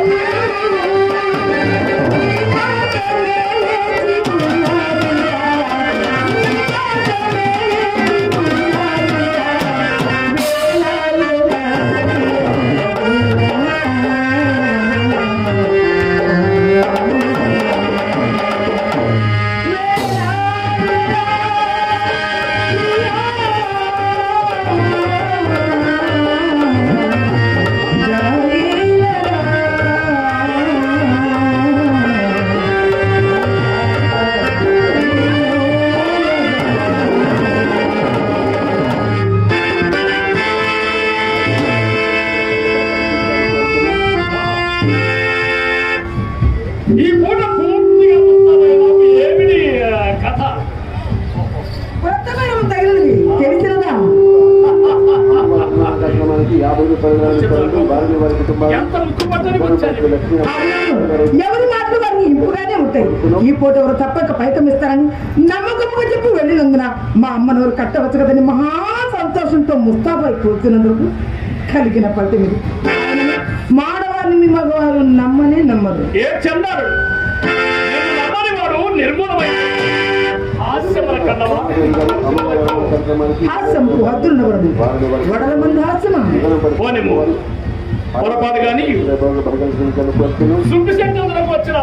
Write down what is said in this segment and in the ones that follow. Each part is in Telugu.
ఈ పూట పూర్తిగా వస్తాను బాబు ఏమిటి ఆ, కథ కొత్తమైన తగినది తెలిసినదా కార్యక్రమానికి యాభై రూపాయల వరకు భారతీయ వారి కుటుంబాలు ఎంత ముక్కుపట్టని వచ్చాను లక్ష్మీ అవును. ఎవరి మాటలు వారికి ఇంపుగానే ఉంటాయి ఈ పూట ఎవరు తప్పక పైకం ఇస్తారని నమ్మకంగా చెప్పి వెళ్ళినందున మా అమ్మ నోరు కట్టవచ్చు కదని మహా సంతోషంతో ముస్తాబై కూర్చున్నందుకు కలిగిన పట్టి ఇది మానవారిని మీ మగవారు నమ్మనే నమ్మరు ఏ చెందాడు నేను నమ్మని వాడు నిర్మూలమై హాస్యముల కన్నవా కార్యక్రమానికి హాస్యము హద్దులున్నవరదు వడల మంది హాస్యమా పోనిము పొరపాటు కానీ సుబ్బి శంకరులకు వచ్చిన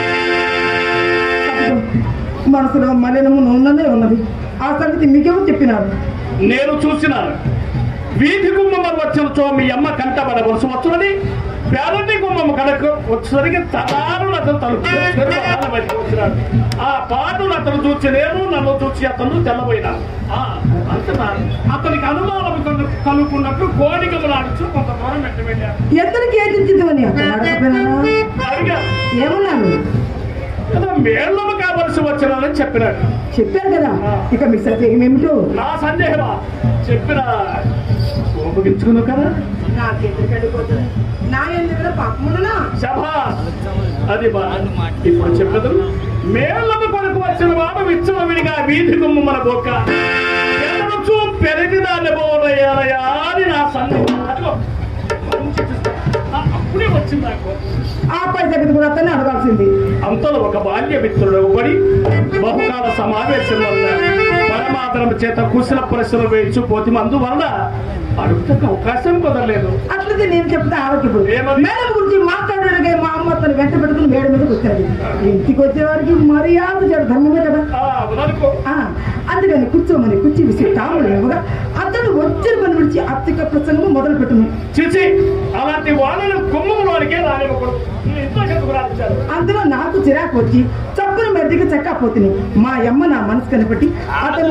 మనసులో మలినము నూనెనే ఉన్నది ఆ సంగతి మీకేమో చెప్పినారు నేను చూసిన వీధి గుమ్మమ్మ వచ్చినచో మీ అమ్మ కంటబడ వరుస వచ్చునని పేరంటి గుమ్మమ్మ కనుక వచ్చేసరికి తలారు అతను తలుపు తెరువు ఆన బయటకు వచ్చినాడు ఆ పాటలు అతను చూసి నేను నన్ను చూసి అతను తెల్లబోయినాడు ఆ, అంతటా అతనికి అనుమానం కలు- కలుగుకున్నట్టు కోడికలు నాడుచు కొంత దూరం పెట్టి వెళ్ళాడు ఎంతనికి ఏదించిందని అతను అడగకపోయినా అడిగా ఏమన్నారు ఏదో మేళ్ళము కావలసి వచ్చినానని చెప్పినాడు చెప్పారు కదా ఇక మీ సందేహం ఏమిటో నా సందేహమా చెప్పిన ఉపయోగించుకున్నావు కదా నాకెందుకు నా ఎందుకు పాపమునా శభాస్ అది బా ఇప్పుడు చెప్పదు మేళ్ళకు కొడుకు వచ్చిన వాడు విచ్చల విడిగా వీధి గుమ్మల బొక్క ఎదరుచూ పెరిగిదాన్ని బోరయ్యారయ్యా అని నా సందేహం అదిగో మంచి చూస్తా. ఆ, అప్పుడే వచ్చింది నాకు ఆ పై సంగతి కూడా అతన్ని అడగాల్సింది అంతలో ఒక బాల్య మిత్రుడు పడి బహుకాల సమావేశం వల్ల పరమాతరం చేత కుశల ప్రశ్నలు వేయించు పోతి మందు వల్ల అడుగుటకు అవకాశం కుదరలేదు అట్లయితే నేను చెప్తా ఆవిడకి ఇప్పుడు ఏమని? మేడం గురించి మాట్లాడడానికి మా అమ్మ తను వెంట పెట్టుకుని మేడ మీదకి వచ్చాడు ఇంటికి వచ్చేవారికి మర్యాద చేయడం ధర్మమే కదా ఆ, అవుననుకో ఆ, అందుకని కూర్చోమని కుర్చీ విసి తాములు ఇవ్వగా అతను వచ్చిన పని విడిచి అత్తిక ప్రసంగం మొదలు పెట్టును చిచి అలాంటి వాళ్ళను కుమ్మంలోనికే రానివ్వకూడదు ఈ ఇంట్లో ఎందుకు రానిచ్చారు అందులో నాకు చిరాకు వచ్చి చప్పున మెద్దకి చక్కపోతుంది మా అమ్మ నా మనసు కనిపెట్టి అతను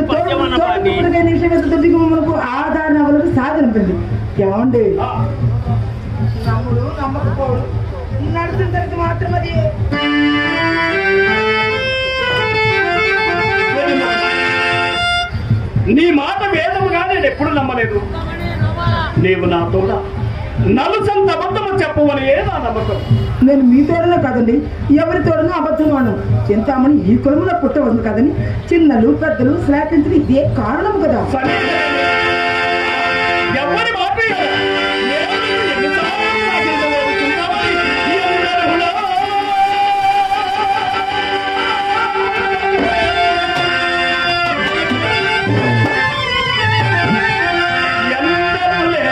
మనకు ఆధార వరకు సాగనిపింది ఏమండి ఆ, నమ్ముడు నమ్మకపోడు నడిచిన తర్వాత మాత్రం అది నీ మాట వేదముగా నేను ఎప్పుడు నమ్మలేదు నీవు నా తోడ నలుసంత అబద్ధము చెప్పవని ఏ నా నమ్మకం నేను మీ తోడనే కాదండి ఎవరి తోడనో అబద్ధం వాడు చింతామణి ఈ కులములో పుట్టవద్దు కదని చిన్నలు పెద్దలు శ్లాఘించడం ఇదే కారణం కదా సరే. ఎవరి మాట వినను. నేను ఎన్నిసార్లు సాగించబోతున్నావని ఎన్నడూనా? ఎన్నడూలే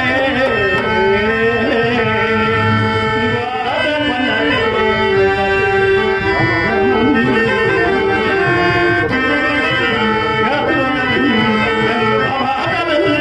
వాదమనలే.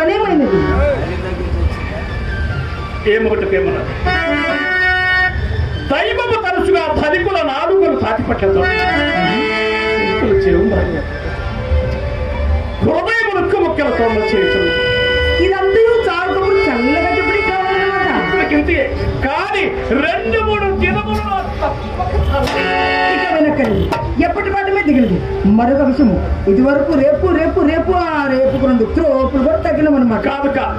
అసలేమైనది ఏమొకటి పేమన్నది దైవము తరచుగా ధనికుల నాలుగులు తాటిపట్లతో చెవు హృదయం ముక్క ముక్కలతో చేయటం ఇదంతా చాలు కబుర్లు చల్లగా చెప్పి కావాలన్నమాట ఇంతే కానీ రెండు మూడు దినములు తప్పక చాలు. ఇక వెనక్కడి ఎప్పటి పాటమే దిగలేదు మరొక విషయము ఇది వరకు రేపు రేపు రేపు ఆ రేపు రెండు త్రోపులు కూడా తగిలమన్నమాట కాదు కాదు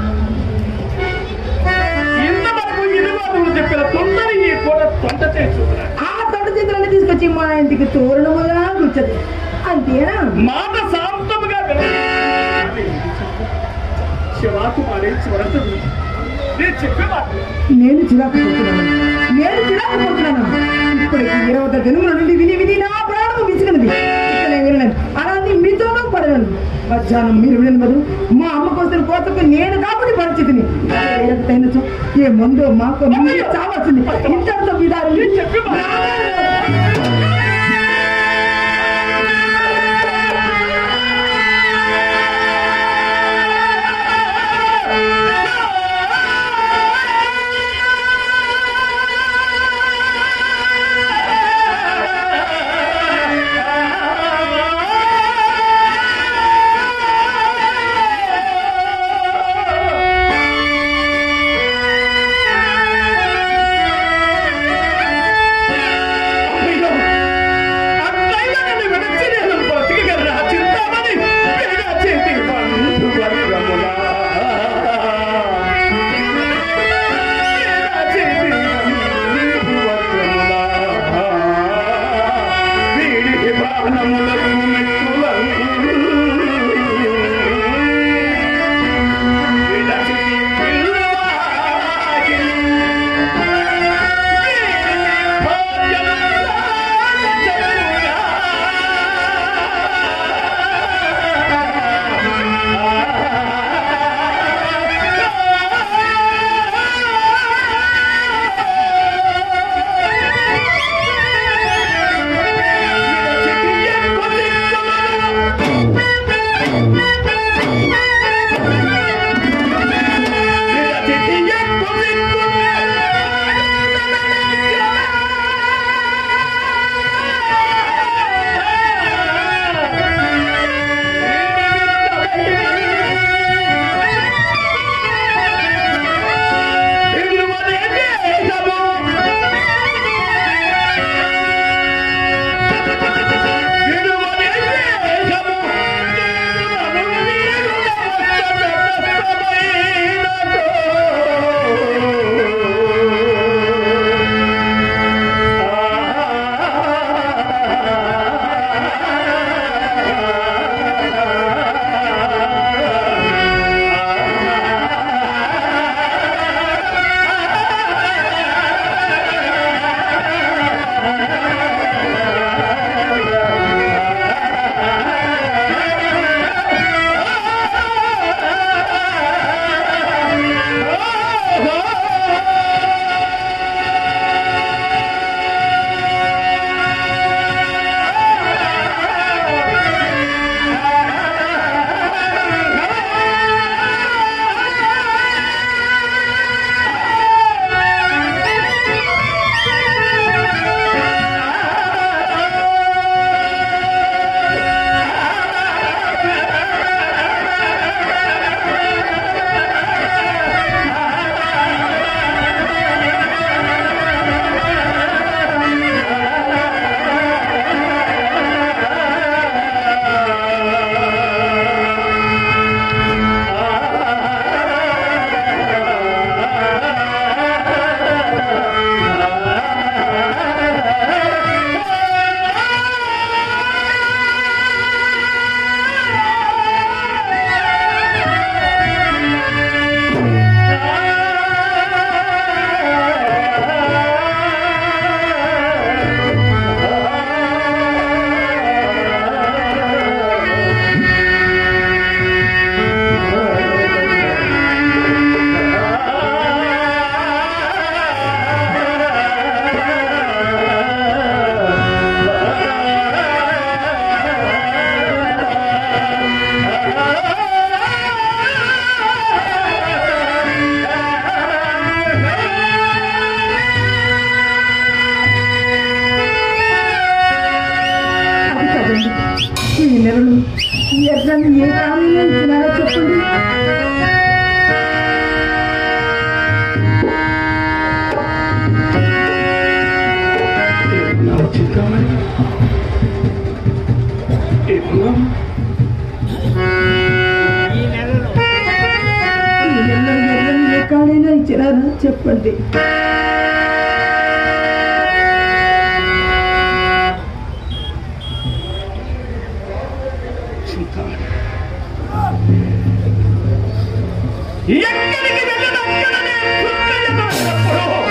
ఇంతవరకు ఇరువాదులు చెప్పిన తొందర ఈ కూడా తొండ చేసుకున్నాడు ఆ తొండ చేతులన్నీ తీసుకొచ్చి మా ఇంటికి తోరణముగా కూర్చొని అంతేనా మాట శాంతముగా వినండి. శివాకు మారే చివరంత నేను చెప్పే మాట నేను చిరాకు పడుతున్నాను నేను చిరాకు పడుతున్నాను ఇప్పటికి ఇరవై జన్మల నుండి విని విని నా ప్రాణం విసిగినది ఇక నేను వినలేను అలాంటి మీతోనూ పడలేను మధ్యాహ్నం మీరు వినదు మా అమ్మ కోసం కోతకు నేను కాబట్టి పరిస్థితిని తైనచు ఏ ముందు మాకు మీరు చావాల్సింది ఇంతటితో విధానం నేను చెప్పే మాట నన్ను ఏ కార్యంలో ఇచ్చినారో చెప్పండి ఏమన్నావు చింతామణి ఏమన్నావు ఈ నెలలో ఎల్లని ఏ కాడైనా ఇచ్చినారా చెప్పండి చింతామణి ఎక్కడికి వెళ్ళినక్కడనే సుఖయమైనప్పుడు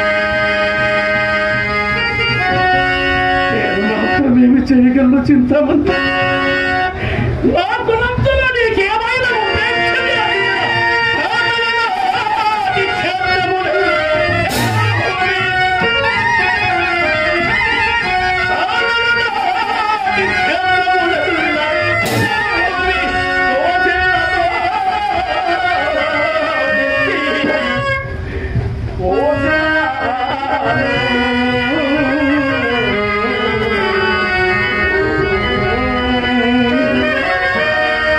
నేను మాత్రమేమి చేయగలను చింతామణి నా గుణంతులో నీకేమైనా ఉంటే తెలియాలి. ఆమెలలో నీ చేతములు ఓ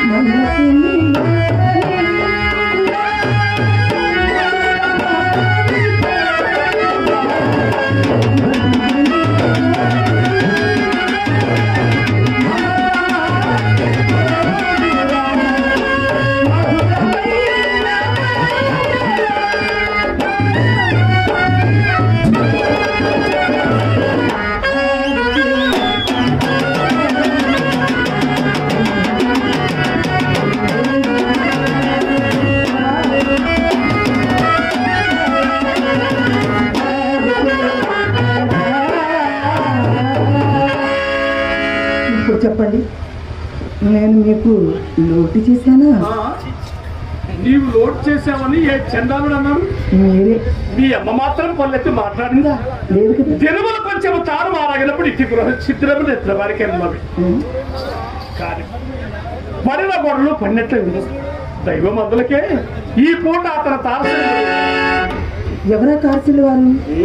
ఇప్పుడు చెప్పండి నేను మీకు లోటు చేశానా ఆ, నీవు లోడ్ చేసావని ఏ చందాలు అన్నారు మీరే మీ అమ్మ మాత్రం పల్లెత్తి మాట్లాడిందా లేదు కదా తెలుగులో కొంచెం తాను మారాగినప్పుడు ఇట్టి గృహ చిత్రములు ఎత్తుల వారికి అన్నవి ఉం. కానీ పడిన గొడవలు పడినట్లే ఉంది దైవం అందులకే ఈ పూట అతను తారస ఎవరా కార్తీలు వారు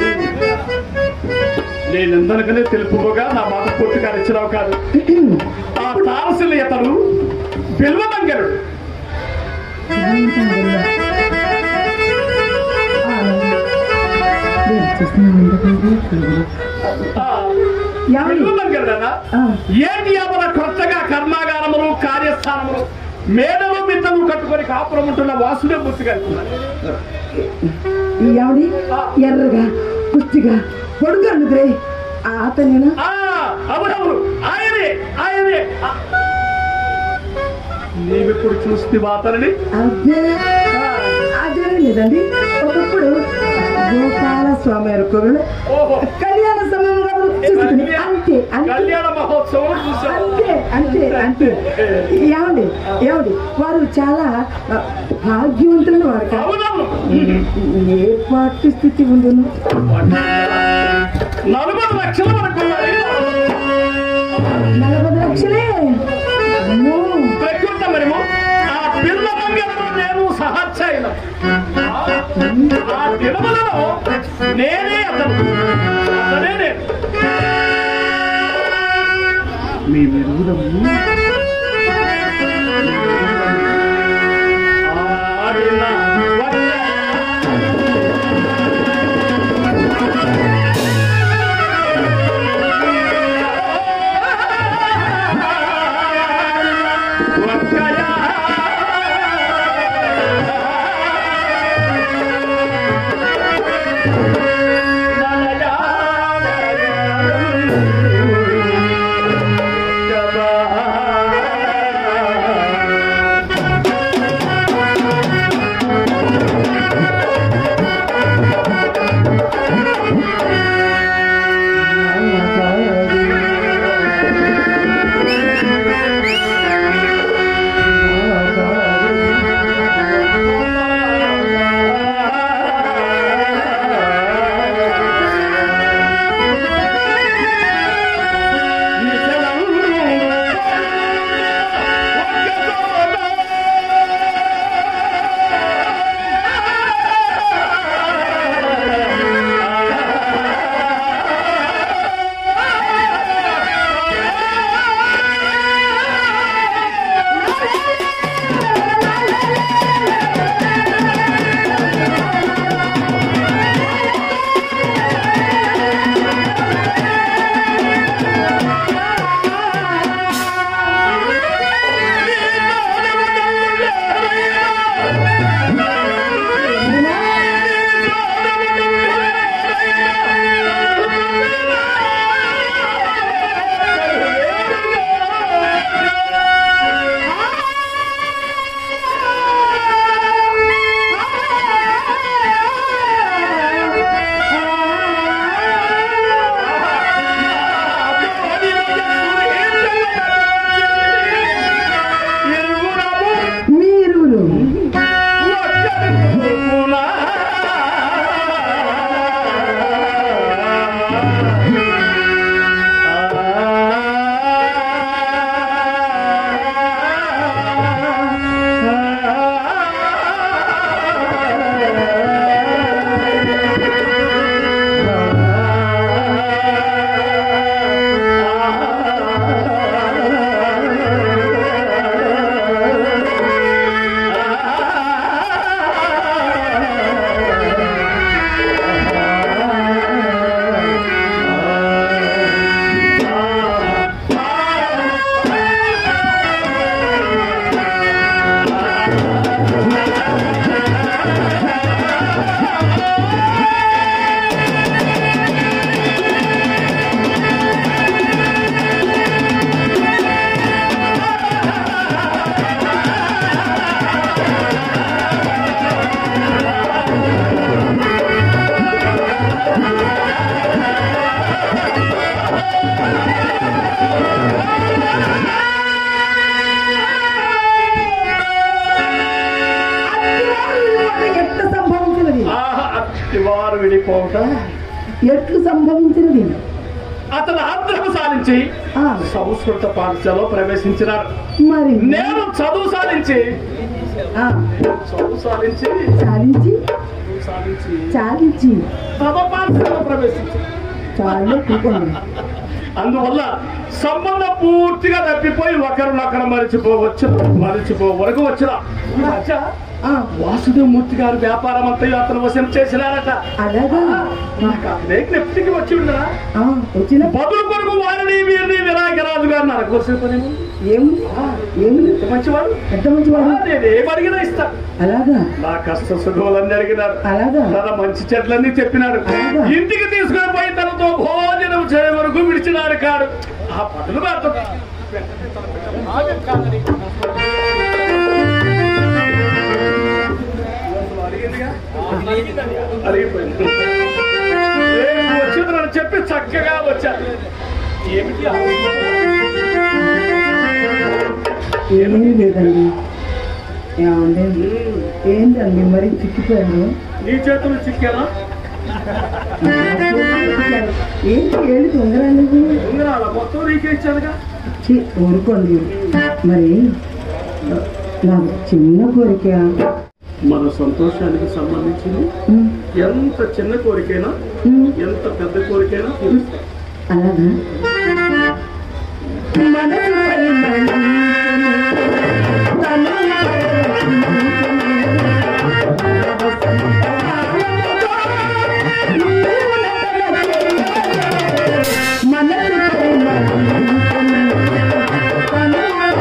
నేనెందనకనే తెలుపుకోగా నా మాట పూర్తిగా ఇచ్చినావు కాదు ఆ తారసులు ఇతడు బిల్వమంగరుడు ఏమంటాం వల్ల? ఆ, నేను చూస్తున్నాను ఎందుకంటే ఇప్పుడు. ఆ ఏమండి? బిల్వమంగరుడనా ఆ, ఏంటి అమర కొత్తగా కర్మాగారములు కార్యస్థానములు మేడలు మిద్దలు కట్టుకొని కాపురం ఉంటున్న వాసుడే మూర్తిగా ఈ ఆవిడి ఎర్రగా పుష్టిగా పొడుగు అనుకురే అతనేనా ఆ, అవునవును ఆయనే ఆయనే ఆ. నీవెప్పుడు చూస్తే మాతలని అదే అదే లేదండి ఒకప్పుడు గోపాల స్వామి వారి కోవిలు ఓహో కళ్యాణ సమయం కాబట్టి చూసుకుని అంతే అంతే కళ్యాణ మహోత్సవం చూసాం అంతే అంతే అంతే ఏమండి ఏమండి వారు చాలా ఆ, భాగ్యవంతులు వారు కాదు. అవునవును ఏ పార్టీ స్థితి ఉండును నలుగురు లక్షల వరకు ఉన్నాయి. నలభై లక్షలే అమ్మో ప్రకృత మరిమో ఆ పిల్ల మంగళలో నేను సహచైన ఆ తిరుమలలో నేనే అతను అతనే నేను మీ విరుదము ఆడిన వక్కయా ఇంటి వారు విడిపోవట ఎట్లు సంభవించినది అతను ఆంధ్రకు సాధించి ఆ, సంస్కృత పాఠశాలలో ప్రవేశించినారు మరి నేను చదువు సాధించి ఆ, చదువు సాధించి చాలించి చదువు సాధించి చాలించి తమ పాఠశాలలో ప్రవేశించి చాలా కూకోండి అందువల్ల సంబంధం పూర్తిగా తప్పిపోయి ఒకరినొకరు మరిచిపోవచ్చు మరిచిపో వరకు వచ్చిన ఈ మధ్య ఆ, వాసుదేవమూర్తి గారు వ్యాపారం అంతా అతను వశం చేసినారట అలాగా నాకు అదే జ్ఞప్తికి వచ్చి ఉండరా ఆ, వచ్చిన బదులు కొరకు వారిని వీరిని వినాయకరాజు గారు నరకోసిన పని ఏముంది ఏముంది ఎంత మంచివాడు ఎంత మంచివాడు నేను ఏమడిగినా ఇస్తా అలాగా నా కష్ట సుఖములన్నీ అడిగినారు అలాగా తన మంచి చెట్లన్నీ చెప్పినాడు అలాగా? ఇంటికి తీసుకొని పోయి తనతో భోజనం చేయ వరకు విడిచినాడు కాడు ఆ పనులు మాత్రం అడిగిపోయింది రేపు వచ్చింది నన్ను చెప్పి చక్కగా వచ్చాను ఏమిటి ఆలోచన? ఏమీ లేదండి ఏమండి ఏంటండి మరి చిక్కిపోయారు నీ చేతులు చిక్కానా ఏంటి ఏళ్ళు తొందరలేదు ఉంగరాల మొత్తం నీకే ఇచ్చానుగా ఛీ, ఊరుకోండి మరి నాకు చిన్న కోరిక మన సంతోషానికి సంబంధించింది ఉమ్, ఎంత చిన్న కోరికైనా ఉమ్, ఎంత పెద్ద కోరికైనా తీరుస్తా. అలాగా మనసు పరిమళించును, తను పరిమళించును. మనసు పరిమళించును, తను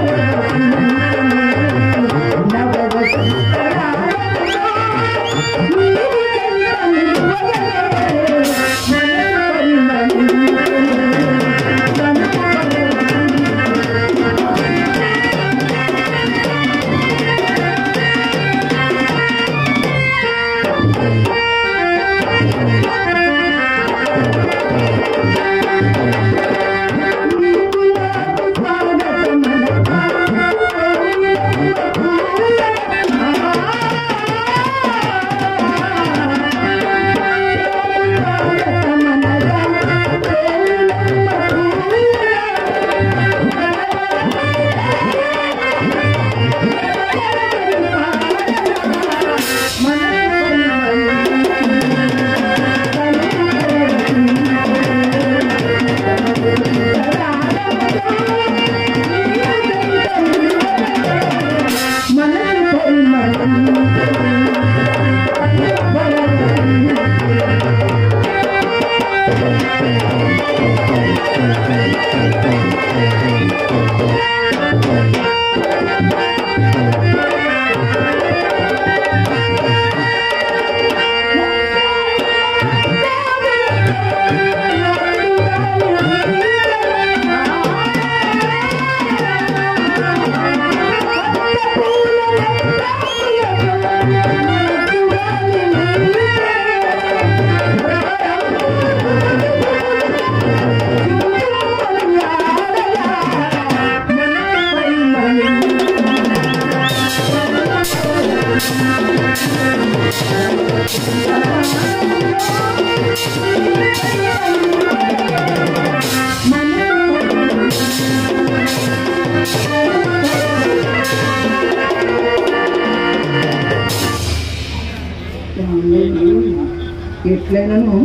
ఎట్లయినను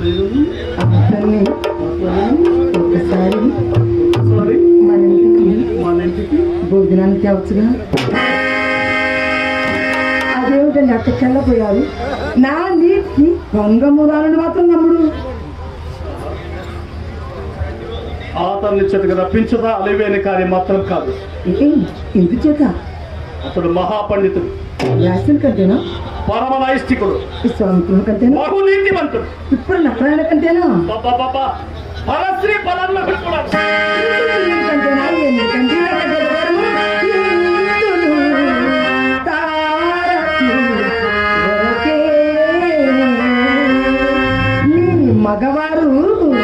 అతన్ని ఒకసారి సారీ మన ఇంటికి మన ఇంటికి భోజనానికి తేవచ్చుగా అదేమిటండి అక్కడికెళ్ళపోయారు నా నీటికి దొంగమురాలను మాత్రం నమ్ముడు అతన్ని చెట్టుకు రప్పించుదా అలివేని కార్యం మాత్రం కాదు ఏం ఎందుచేత అతడు మహాపండితుడు వ్యాసుల కంటేనా పరమ నైష్ఠికుడు విశ్వామిత్రుల కంటేనా బహునీతిమంతుడు ఇప్పుడు నకరాయణ కంటేనా బాబా పరశ్రీ పదంలో కూడా కంటేనా ఎందుకంటే మగవారు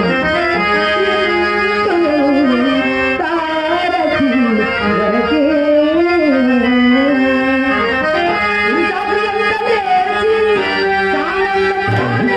తారకి వరకే ఇంకా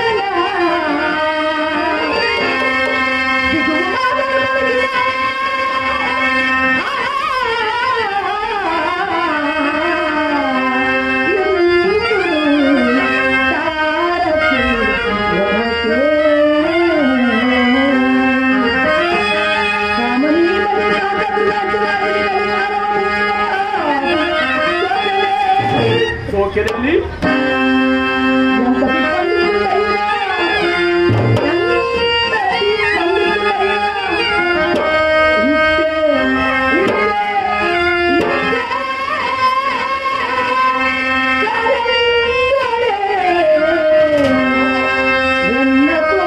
కెళ్ళి ఎంతటి పండితుడైనా, ఎంతటి పండితుడైనా, ఇంతే, ఇంతే, ఇంతే. వెన్న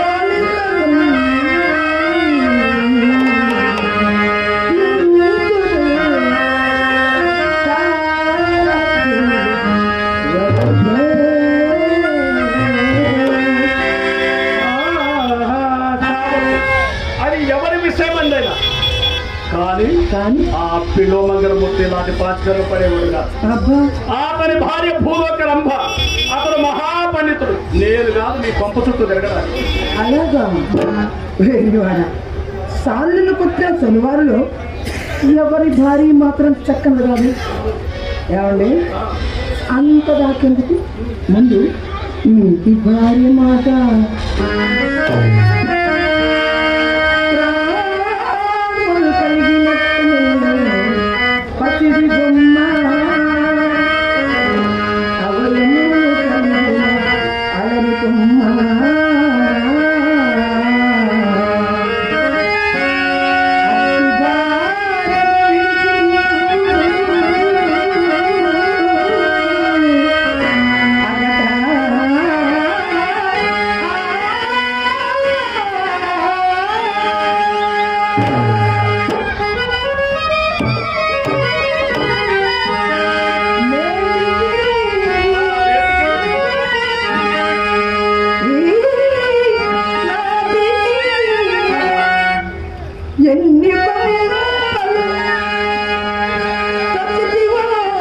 అది ఎవరి విషయం అందైనా కానీ కానీ ఆ పిలోమంగళమూర్తి లాంటి పాత్రలు పడేవాడుగా అబ్బా అతని భార్య భూలోక రంభ అతడు మహాపండితుడు నేను కాదు మీ పంప చుట్టూ తిరగడానికి అలాగా వెరివాడ సాళ్ళను కొట్టిన శనివారంలో ఎవరి భార్య మాత్రం చక్కని కాదు ఏమండి అంత దాకెందుకు ముందు మీ ఇంటి భార్య మాట ప్రాణములు కలిగినట్టునే పసిడి బొమ్మ అవలము కన్నుల అలరి కొమ్మ ఎన్ని పనులు చచ్చితివో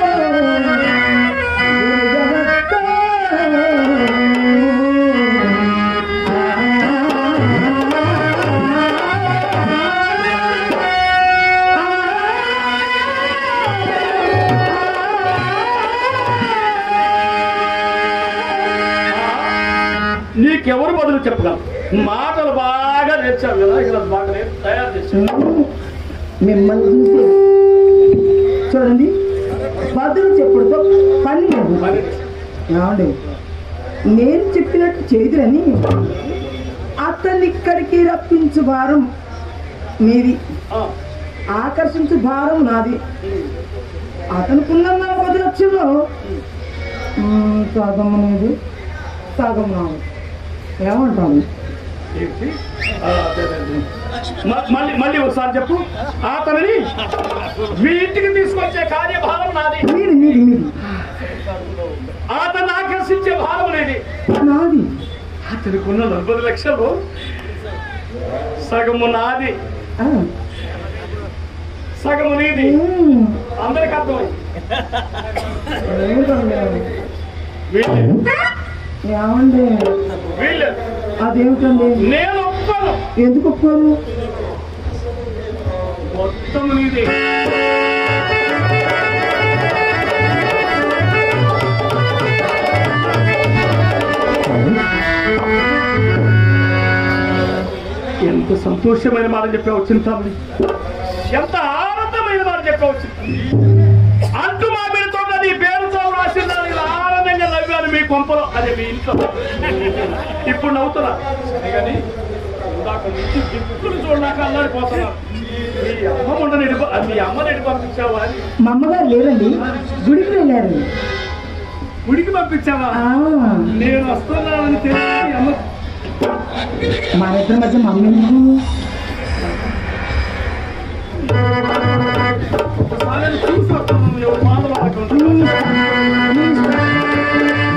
నీకెవరు బదులు చెప్పగలరు మాటలు బాగా నేర్చావు కదా ఇక్కడ బాగా నేర్చి తయారు చేశావు మిమ్మల్ని చూసి చూడండి బదులు చెప్పుడుతో పని లేదు మరి ఏమండి నేను చెప్పినట్టు చేదురని అతన్ని ఇక్కడికి రప్పించు భారం మీది ఆ, ఆకర్షించు భారం నాది అతనుకున్న నా పది లక్షల్లో మ్, సగం నీది సగం నాది ఏమంటాను ఏంటి? ఆ, అదే, అదే, అదే. మ- మళ్ళీ మళ్ళీ ఒకసారి చెప్పు అతనిని వీటికి తీసుకొచ్చే కార్యభారం నాది మీది మీది మీది అతను ఆకర్షించే భారం అనేది నాది అతనికున్న నలభై లక్షలు సగము నాది ఆ, సగము నీది మ్, అందరికి అర్థమైంది ఏంటండి వీళ్ళే ఏమండి వీళ్ళే అదేమిటండి నేను ఒప్పుకోను ఎందుకు ఒప్పుకోరు మొత్తం నీది ఎంత సంతోషమైన మాట చెప్పావు చింతామణి ఎంత ఆనందమైన మాట చెప్పావు చింతామణి అంటూ మా పేరుతో నీ పేరుతో రాసిన ఇలా ఆనందంగా నవ్వాను మీ కొంపలో అదే మీ ఇంట్లో ఇప్పుడు నవ్వుతున్నా సరే కానీ ఇందాక నుంచి దిక్కులు చూడడానికి అల్లాడిపోతున్నా మీ అమ్మ ఉండని ఎడి మీ అమ్మని ఎడి పంపించావా అని మా అమ్మగారు లేరండి గుడికి వెళ్ళారు గుడికి పంపించావా ఆ, నేను వస్తున్నానని తెలిసి మీ అమ్మ మన ఇద్దరి మధ్య మా అమ్మ ఎందుకు ఒకసారి చూసి వస్తున్నాను ఎవరు మాటలు ఆడకుండా. మీ ఇష్టం, మీ ఇష్టం.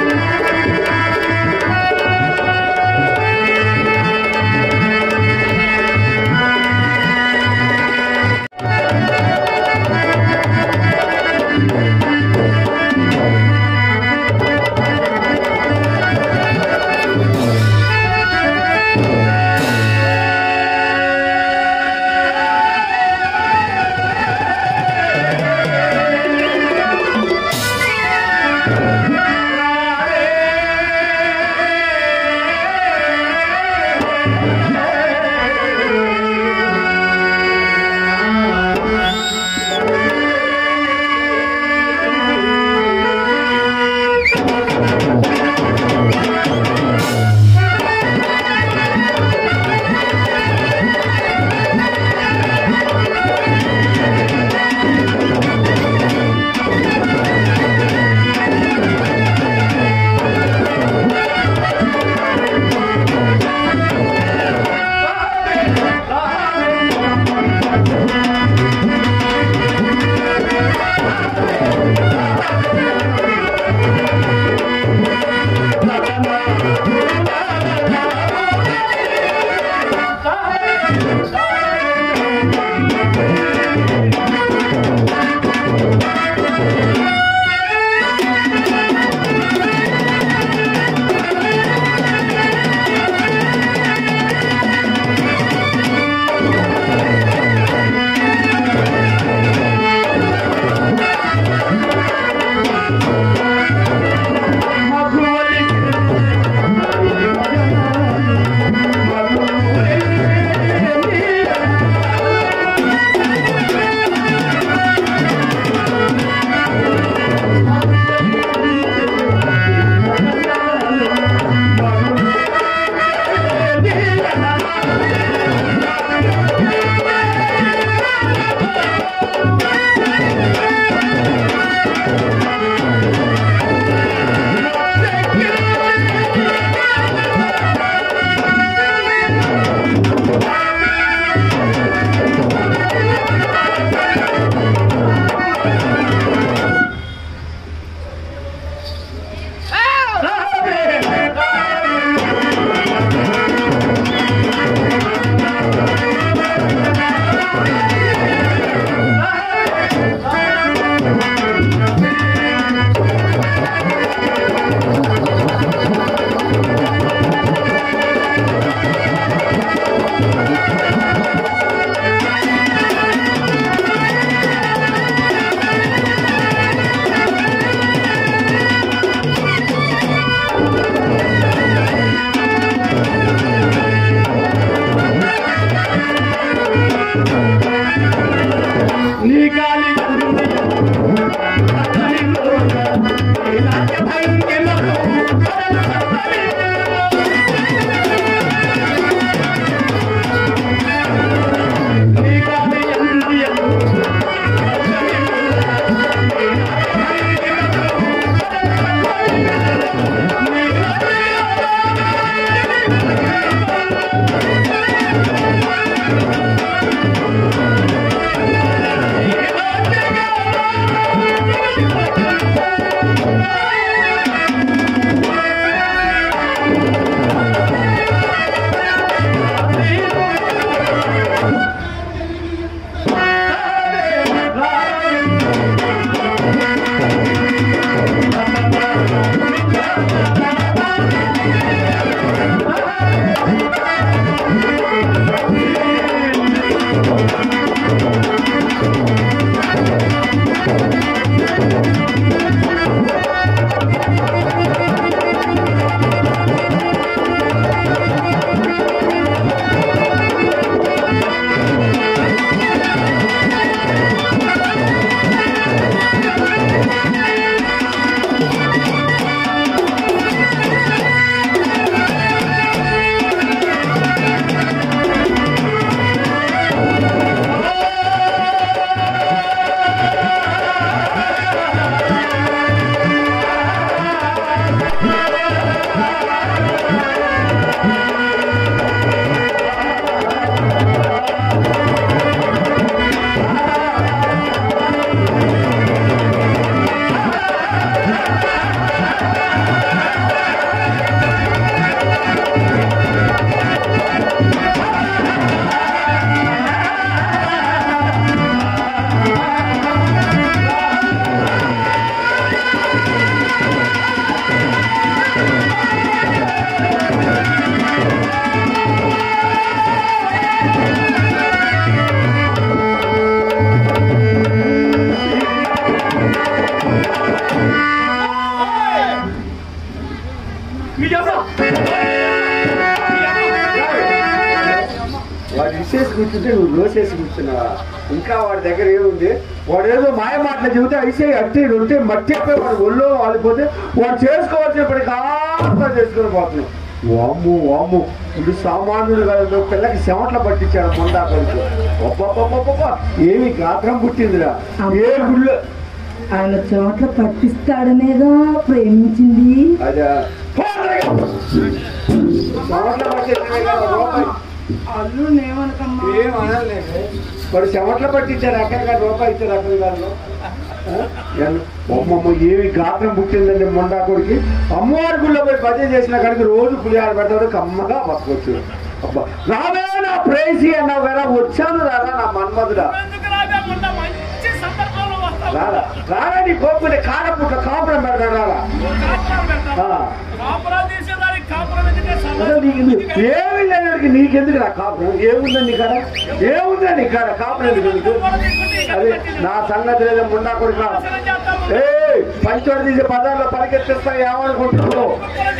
నీ గాలి మీ అమ్మ వాడు ఇసేసి కూర్చుంటే నువ్వు రోసేసి కూర్చున్నావా ఇంకా వాడి దగ్గర ఏముంది వాడు ఏదో మాయ మాటలు చెబితే ఐసే అట్టి ఉంటే మట్టి అయిపోయి వాడు ఒళ్ళో వాలిపోతే వాడు చేసుకోవాల్సినప్పటికీ కాస్త చేసుకుని పోతున్నావు వామ్ము వామ్ము ఇది సామాన్యుడు కాదు పిల్లకి చెమట్ల పట్టించాడు మొండాపరికి ఒప్పొప్పొప్ప ఏమి గాత్రం పుట్టిందిరా ఏ గుళ్ళు ఆయన చోట్ల పట్టిస్తాడనేగా ప్రేమించింది అదే చెమట్ల పట్టించడమే కదా రూపాయి అల్లు నేమనకమ్మా ఏం అనలేదు వాడు చెమట్ల పట్టించారు అక్కడ రూపాయి ఇచ్చారు అక్కడ గారు అమ్మమ్మ ఏమి గాత్రం పుట్టిందండి మొండా కొడికి అమ్మవారి గుళ్ళో పోయి భజన చేసిన కాడికి రోజు పులిహార పెడతాడు కమ్మగా బతకొచ్చు అబ్బా రావే నా ప్రేసి అన్నావు కదా వచ్చాను రారా నా మన్మధుడా ఎందుకు రాగా మొన్న మంచి సందర్భంలో వస్తావు రారా రారా నీ కోపుని కారపుట్ల కాపురం పెడతాడు రారా కాపురం పెడతావు. ఆ. కాపురం తీసేదానికి కాపురం ఎందుకే అసలు నీకు నీకు ఏమి లేనికి నీకెందుకు నా కాపురం ఏముందని నీ కాడ ఏముందా నీ కాడ కాపురం ఎందుకు నీకు? అదే నా సంగతి లేదా ముండా కొడుకు ఏ పంచోడు తీసే పదాల్లో పరిగెత్తిస్తా ఏమనుకుంటున్నావు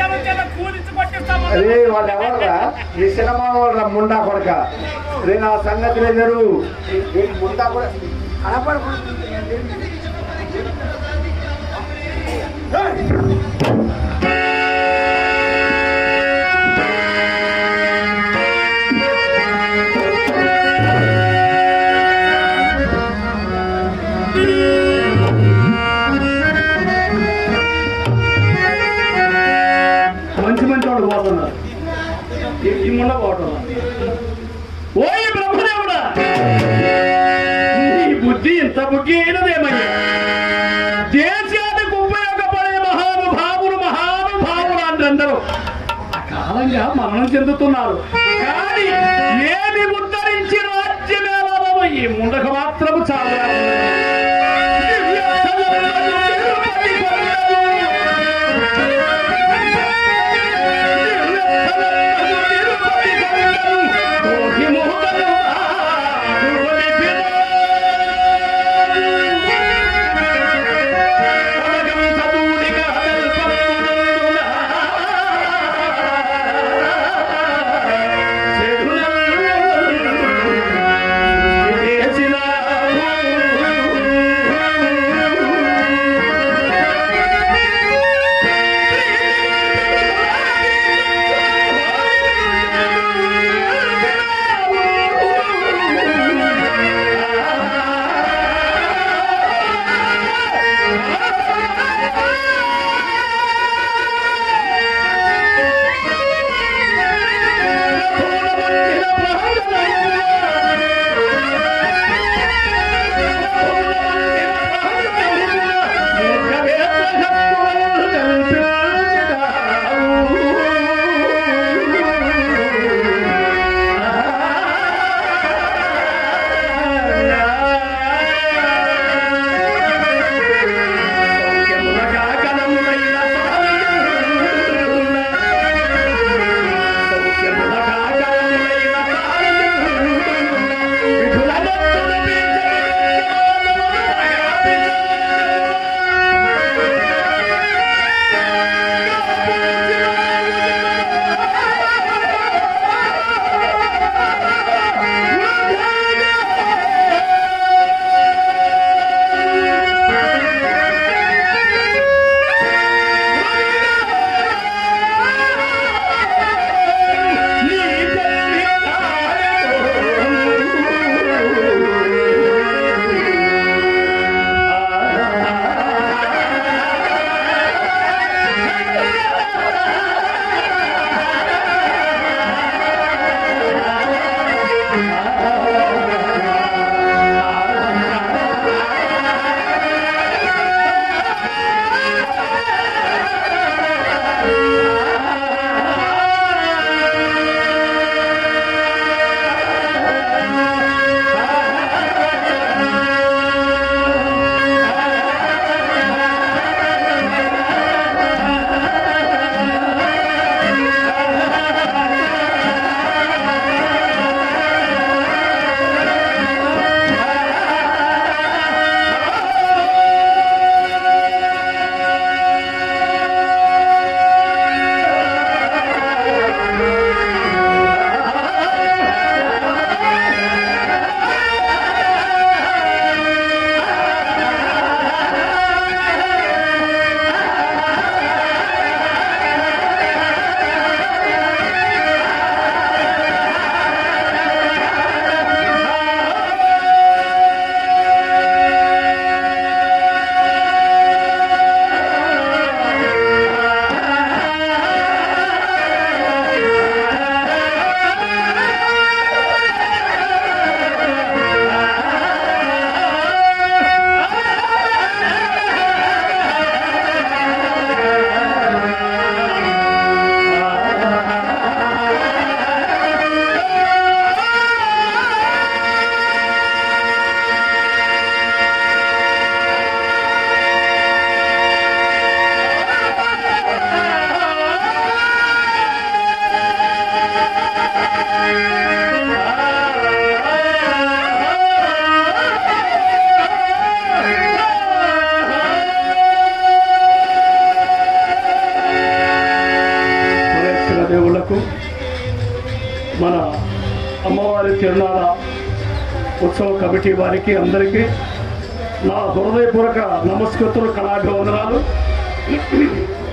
అరే వాళ్ళు ఎవరురా ఈ సినిమా వాళ్ళ ముండా కొడక రే నా సంగతి లేదు ముండా కూడా మంచి మంచి వాడు పోతున్నారు ఈ- ఈ ముండ పోతున్నారు ఓయ్ బ్రహ్మదేవుడా నీ బుద్ధి ఇంత బుద్ధి అయినదేమయ్యా దేశానికి ఉపయోగపడే మహానుభావులు మహానుభావులు అందరూ అకాలంగా మరణం చెందుతున్నారు కానీ ఏమి ఉద్ధరించి రాజ్యమేళలో ఈ ముండకు మాత్రము చాలా చేసిన తిరునాళ ఉత్సవ కమిటీ వారికి అందరికీ నా హృదయపూర్వక నమస్కృతులు కళాభివందనాలు